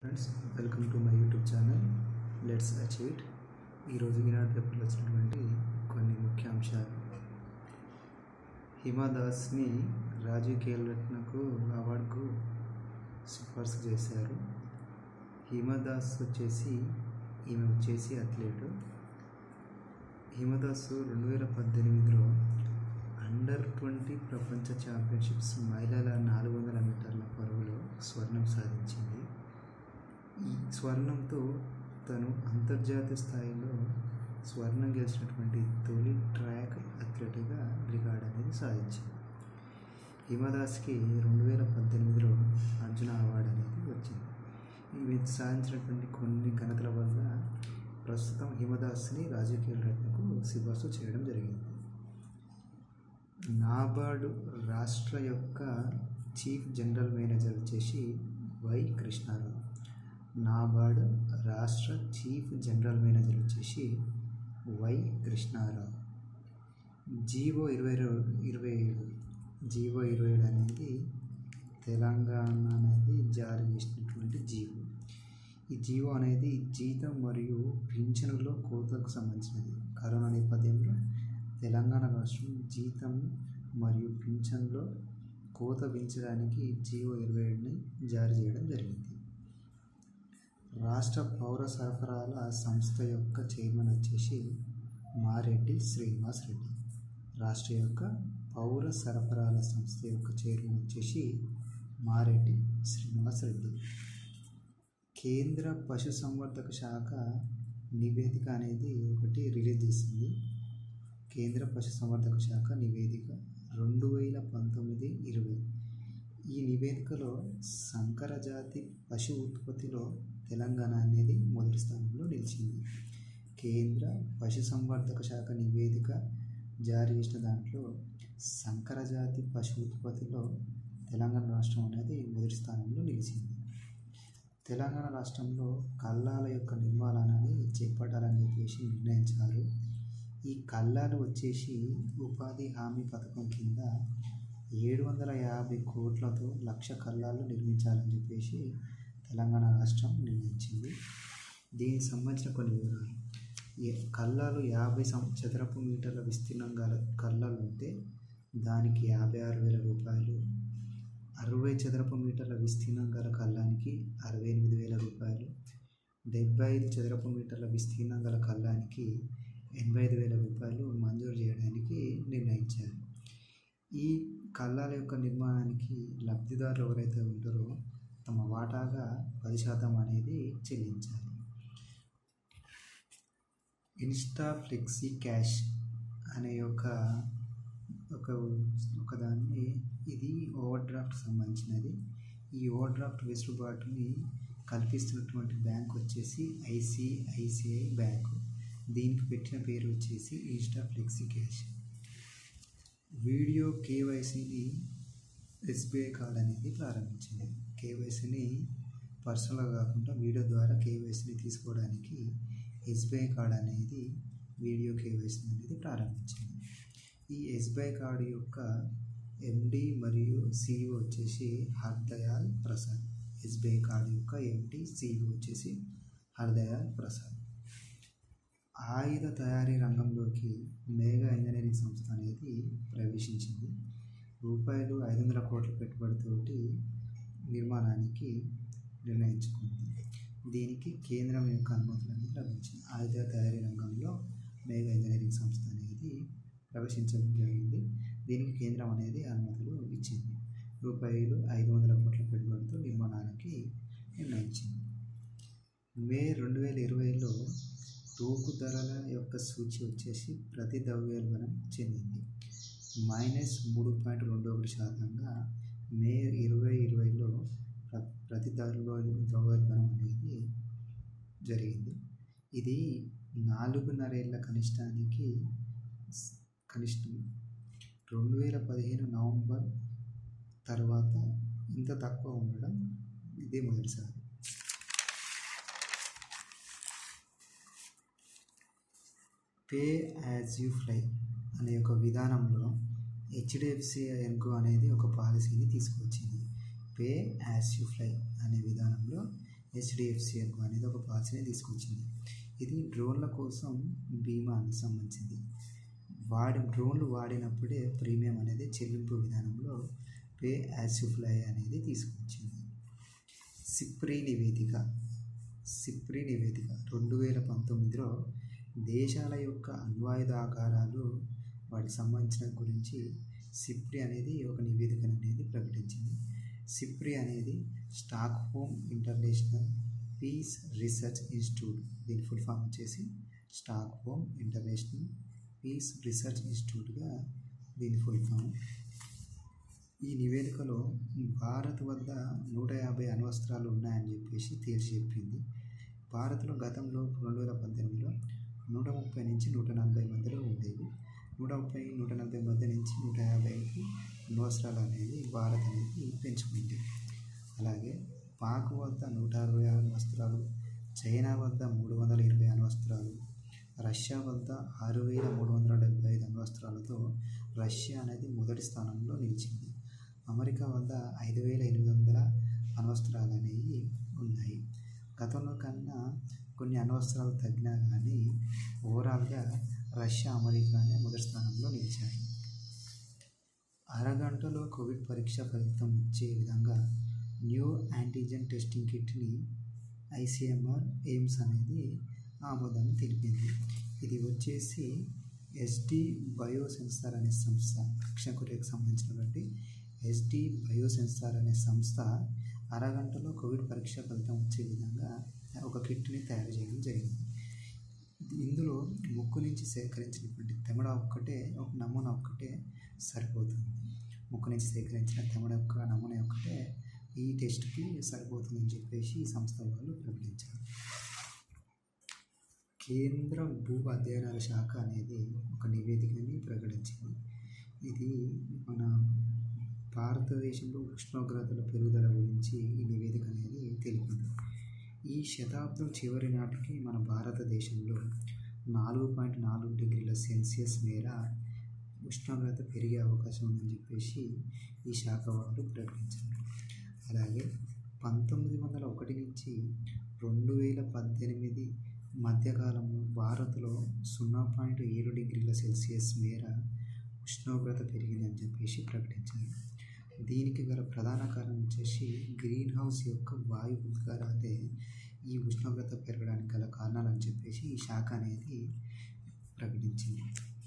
friends welcome to my YouTube channel let's achieve it ఈరోజు ఈనాడు పేపర్లో వచ్చినటువంటి కొన్ని ముఖ్యాంశాలు హిమాదాస్ని రాజీవ్ ఖేల్ రత్నకు అవార్డుకు సిఫార్సు చేశారు హిమాదాస్ వచ్చేసి ఈమె వచ్చేసి అథ్లెట్ హిమదాస్ రెండు వేల పద్దెనిమిదిలో అండర్ ట్వంటీ ప్రపంచ ఛాంపియన్షిప్స్ మహిళల నాలుగు వందల మీటర్ల పరుగులో స్వర్ణం సాధించింది ఈ స్వర్ణంతో తను అంతర్జాతీయ స్థాయిలో స్వర్ణం గెలిచినటువంటి తొలి ట్రాక్ అథ్లెట్గా రికార్డ్ అనేది సాధించింది హిమదాస్కి రెండు వేల పద్దెనిమిదిలో అర్జున అవార్డు అనేది వచ్చింది ఇవి సాధించినటువంటి కొన్ని ఘనతల వల్ల ప్రస్తుతం హిమదాస్ని రాజకీయ రత్నకు సిఫార్సు చేయడం జరిగింది నాబార్డు రాష్ట్ర యొక్క చీఫ్ జనరల్ మేనేజర్ వచ్చేసి వై కృష్ణారావు నాబార్డు రాష్ట్ర చీఫ్ జనరల్ మేనేజర్ వచ్చేసి వై కృష్ణారావు జీవో ఇరవై ఇరవై ఏడు జీవో ఇరవై ఏడు అనేది తెలంగాణ అనేది జారీ చేసినటువంటి జీవో ఈ జీవో అనేది జీతం మరియు పింఛనులో కోతకు సంబంధించినది కరోనా నేపథ్యంలో తెలంగాణ రాష్ట్రం జీతం మరియు పింఛన్లో కోత పెంచడానికి జీవో ఇరవై ఏడుని జారీ చేయడం జరిగింది రాష్ట్ర పౌర సరఫరాల సంస్థ యొక్క చైర్మన్ వచ్చేసి మారెడ్డి శ్రీనివాస్ రెడ్డి రాష్ట్ర యొక్క పౌర సరఫరాల సంస్థ యొక్క చైర్మన్ వచ్చేసి మారెడ్డి శ్రీనివాస్ రెడ్డి కేంద్ర పశుసంవర్ధక శాఖ నివేదిక అనేది ఒకటి రిలీజ్ చేసింది కేంద్ర పశుసంవర్ధక శాఖ నివేదిక రెండు వేల పంతొమ్మిది ఇరవై ఈ నివేదికలో సంకర జాతి పశు ఉత్పత్తిలో తెలంగాణ అనేది మొదటి స్థానంలో నిలిచింది కేంద్ర పశుసంవర్ధక శాఖ నివేదిక జారీ చేసిన దాంట్లో సంకర జాతి పశు ఉత్పత్తిలో తెలంగాణ రాష్ట్రం అనేది మొదటి స్థానంలో నిలిచింది తెలంగాణ రాష్ట్రంలో కల్లాల యొక్క నిర్మాణాన్ని చేపట్టాలని చెప్పేసి నిర్ణయించారు ఈ కల్లాలు వచ్చేసి ఉపాధి హామీ పథకం కింద ఏడు వందల యాభై కోట్లతో లక్ష కల్లాలు నిర్మించాలని చెప్పేసి తెలంగాణ రాష్ట్రం నిర్ణయించింది దీనికి సంబంధించిన కొన్ని వివరాలు కల్లాలు యాభై సం చదరపు మీటర్ల విస్తీర్ణం గల కల్లాలు ఉంటే దానికి యాభై ఆరు వేల రూపాయలు అరవై చదరపు మీటర్ల విస్తీర్ణం గల కల్లానికి అరవై ఎనిమిది వేల రూపాయలు డెబ్బై ఐదు చదరపు మీటర్ల విస్తీర్ణం గల కల్లానికి ఎనభై ఐదు వేల రూపాయలు మంజూరు చేయడానికి నిర్ణయించారు ఈ కల్లాల యొక్క నిర్మాణానికి లబ్ధిదారులు ఎవరైతే ఉంటారో తమ వాటాగా పది శాతం అనేది చెల్లించాలి ఇన్స్టా ఫ్లెక్సీ క్యాష్ అనే ఒక ఒక ఒక దాన్ని ఇది ఓవర్ డ్రాఫ్ట్ సంబంధించినది ఈ ఓవర్ డ్రాఫ్ట్ వెసులుబాటుని కల్పిస్తున్నటువంటి బ్యాంక్ వచ్చేసి ఐసిఐసిఐ బ్యాంకు దీనికి పెట్టిన పేరు వచ్చేసి ఇన్స్టా ఫ్లెక్సీ క్యాష్ వీడియో కేవైసీని ఎస్బీఐ కార్డ్ అనేది ప్రారంభించింది కేవైసీని పర్సనల్గా కాకుండా వీడియో ద్వారా కేవైసీని తీసుకోవడానికి ఎస్బీఐ కార్డ్ అనేది వీడియో కేవైసీ అనేది ప్రారంభించింది ఈ ఎస్బీఐ కార్డు యొక్క ఎండి మరియు సిఇఓ వచ్చేసి హర్దయాల్ ప్రసాద్ ఎస్బీఐ కార్డు యొక్క ఎండి సిఇఓ వచ్చేసి హర్దయాల్ ప్రసాద్ ఆయుధ తయారీ రంగంలోకి మేఘా ఇంజనీరింగ్ సంస్థ అనేది ప్రవేశించింది రూపాయలు ఐదు వందల కోట్ల పెట్టుబడితోటి నిర్మాణానికి నిర్ణయించుకుంది దీనికి కేంద్రం యొక్క అనుమతులు అనేది లభించింది ఆయుధ తయారీ రంగంలో మేఘా ఇంజనీరింగ్ సంస్థ అనేది ప్రవేశించడం జరిగింది దీనికి కేంద్రం అనేది అనుమతులు ఇచ్చింది రూపాయలు ఐదు వందల కోట్ల పెట్టుబడితో నిర్మాణానికి నిర్ణయించింది మే రెండు వేల ఇరవైలో తూకు ధరల యొక్క సూచి వచ్చేసి ప్రతి ద్రవ్యోల్బణం చెందింది మైనస్ మూడు పాయింట్ రెండు ఒకటి శాతంగా మే ఇరవై ఇరవైలో ప్ర ప్రతి ద్రవ్యో ద్రవ్యోల్బణం అనేది జరిగింది ఇది నాలుగున్నరేళ్ల కనిష్టానికి కనిష్టం రెండు వేల పదిహేను నవంబర్ తర్వాత ఇంత తక్కువ ఉండడం ఇదే మొదటిసారి పే యాజ్ యూ ఫ్లై అనే ఒక విధానంలో హెచ్డిఎఫ్సి ఎన్కో అనేది ఒక పాలసీని తీసుకొచ్చింది పే యాజ్ యూ ఫ్లై అనే విధానంలో హెచ్డిఎఫ్సిఎల్ అనేది ఒక పాలసీని తీసుకొచ్చింది ఇది డ్రోన్ల కోసం బీమాకి సంబంధించింది వాడి డ్రోన్లు వాడినప్పుడే ప్రీమియం అనేది చెల్లింపు విధానంలో పే యాజ్ యు ఫ్లై అనేది తీసుకొచ్చింది సిప్రీ నివేదిక సిప్రీ నివేదిక రెండు వేల పంతొమ్మిదిలో దేశాల యొక్క అణ్వాయుధాగారాలు వాటికి సంబంధించిన గురించి సిప్రి అనేది ఒక నివేదిక అనేది ప్రకటించింది సిప్రి అనేది Stockholm international peace research institute దీని ఫుల్ ఫామ్ వచ్చేసి Stockholm international peace research ఇన్స్టిట్యూట్గా దీని ఫుల్ ఫామ్ ఈ నివేదికలో భారత్ వద్ద నూట యాభై అణ్వస్త్రాలు ఉన్నాయని చెప్పేసి తేల్చి చెప్పింది భారత్లో గతంలో రెండు వేల పద్దెనిమిదిలో నూట ముప్పై నుంచి నూట నలభై మధ్యలో ఉండేవి నూట ముప్పై నూట నలభై మధ్య నుంచి నూట యాభైకి అణ్వస్త్రాలు అనేది భారత్ అనేది పెంచుకుంది అలాగే పాక్ వద్ద నూట అరవై అణ్వస్త్రాలు చైనా వద్ద మూడు వందల ఇరవై అణ్వస్త్రాలు రష్యా వద్ద ఆరు వేల మూడు వందల డెబ్బై ఐదు అణ్వస్త్రాలతో రష్యా అనేది మొదటి స్థానంలో నిలిచింది అమెరికా వద్ద ఐదు వేల ఎనిమిది వందల అణ్వస్త్రాలు అనేవి ఉన్నాయి గతంలో కన్నా కొన్ని అణ్వస్త్రాలు తగ్గినా కానీ ఓవరాల్గా రష్యా అమెరికానే మొదటి స్థానంలో నిలిచాయి అరగంటలో కోవిడ్ పరీక్ష ఫలితం ఇచ్చే విధంగా న్యూ యాంటీజెన్ టెస్టింగ్ కిట్ని ఐసిఎంఆర్ ఎయిమ్స్ అనేది ఆమోదాన్ని తెలిపింది ఇది వచ్చేసి ఎస్డి బయోసెన్సార్ అనే సంస్థ రక్షకుడికి సంబంధించినటువంటి ఎస్డి బయోసెన్సార్ అనే సంస్థ అరగంటలో కోవిడ్ పరీక్ష ఫలితం వచ్చే విధంగా ఒక కిట్ని తయారు చేయడం జరిగింది ఇందులో ముక్కు నుంచి సేకరించినటువంటి తెమడ ఒక్కటే ఒక నమూనా ఒక్కటే సరిపోతుంది ముక్కు నుంచి సేకరించిన తెమడ యొక్క నమూనా ఒక్కటే ఈ టెస్ట్కి సరిపోతుందని చెప్పేసి ఈ సంస్థ వాళ్ళు ప్రకటించారు కేంద్ర భూ అధ్యయనాల శాఖ అనేది ఒక నివేదికని ప్రకటించింది ఇది మన భారతదేశంలో ఉష్ణోగ్రతల పెరుగుదల గురించి ఈ నివేదిక అనేది తెలిపింది ఈ శతాబ్దం చివరి నాటికి మన భారతదేశంలో నాలుగు పాయింట్ నాలుగు డిగ్రీల సెల్సియస్ మేర ఉష్ణోగ్రత పెరిగే అవకాశం ఉందని చెప్పేసి ఈ శాఖ వారు ప్రకటించారు అలాగే పంతొమ్మిది వందల ఒకటి నుంచి రెండు వేల పద్దెనిమిది మధ్యకాలంలో భారత్లో సున్నా పాయింట్ ఏడు డిగ్రీల సెల్సియస్ మేర ఉష్ణోగ్రత పెరిగిందని చెప్పేసి ప్రకటించారు దీనికి గల ప్రధాన కారణం వచ్చేసి గ్రీన్ హౌస్ యొక్క వాయు ఉద్గారాలే ఈ ఉష్ణోగ్రత పెరగడానికి గల కారణాలని చెప్పేసి ఈ శాఖ అనేది ప్రకటించింది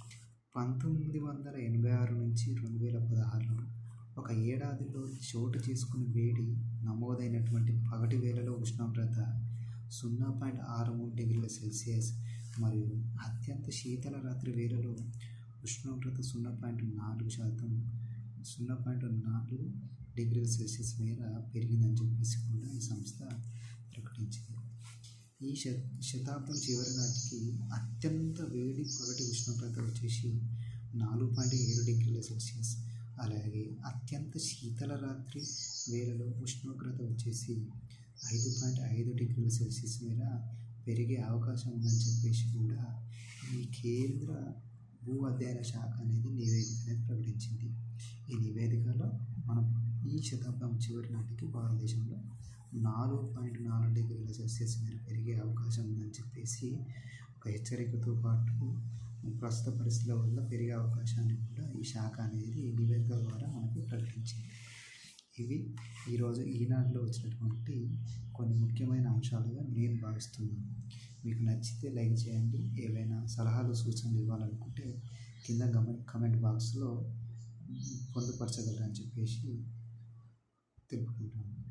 పంతొమ్మిది వందల ఎనభై ఆరు నుంచి రెండు వేల పదహారులో ఒక ఏడాదిలో చోటు చేసుకుని వేడి నమోదైనటువంటి పగటి వేళలో ఉష్ణోగ్రత సున్నా పాయింట్ ఆరు మూడు డిగ్రీల సెల్సియస్ మరియు అత్యంత శీతల రాత్రి వేళలో ఉష్ణోగ్రత సున్నా పాయింట్ నాలుగు శాతం సున్నా పాయింట్ నాలుగు డిగ్రీల సెల్సియస్ మేర పెరిగిందని చెప్పేసి కూడా ఈ సంస్థ ప్రకటించింది ఈ శ శతాబ్దం చివరి నాటికి అత్యంత వేడి పగటి ఉష్ణోగ్రత వచ్చేసి నాలుగు పాయింట్ ఏడు డిగ్రీల సెల్సియస్ అలాగే అత్యంత శీతల రాత్రి వేళలో ఉష్ణోగ్రత వచ్చేసి ఐదు పాయింట్ ఐదు డిగ్రీల సెల్సియస్ మేర పెరిగే అవకాశం ఉందని చెప్పేసి కూడా ఈ కేంద్ర భూ అధ్యయన శాఖ అనేది నివేదిక అనేది ప్రకటించింది ఈ నివేదికలో మనం ఈ శతాబ్దం చివరి నాటికి భారతదేశంలో నాలుగు పాయింట్ నాలుగు డిగ్రీల సెల్సియస్ మేర పెరిగే అవకాశం ఉందని చెప్పేసి ఒక హెచ్చరికతో పాటు ప్రస్తుత పరిస్థితుల వల్ల పెరిగే అవకాశాన్ని కూడా ఈ శాఖ అనేది ఈ నివేదిక ద్వారా మనకు ప్రకటించింది ఇవి ఈరోజు ఈనాడులో వచ్చినటువంటి కొన్ని ముఖ్యమైన అంశాలుగా నేను భావిస్తున్నాను మీకు నచ్చితే లైక్ చేయండి ఏవైనా సలహాలు సూచనలు ఇవ్వాలనుకుంటే కింద కమెంట్ కమెంట్ బాక్స్లో పొందుపరచగలరని చెప్పేసి తెలుపుకుంటాను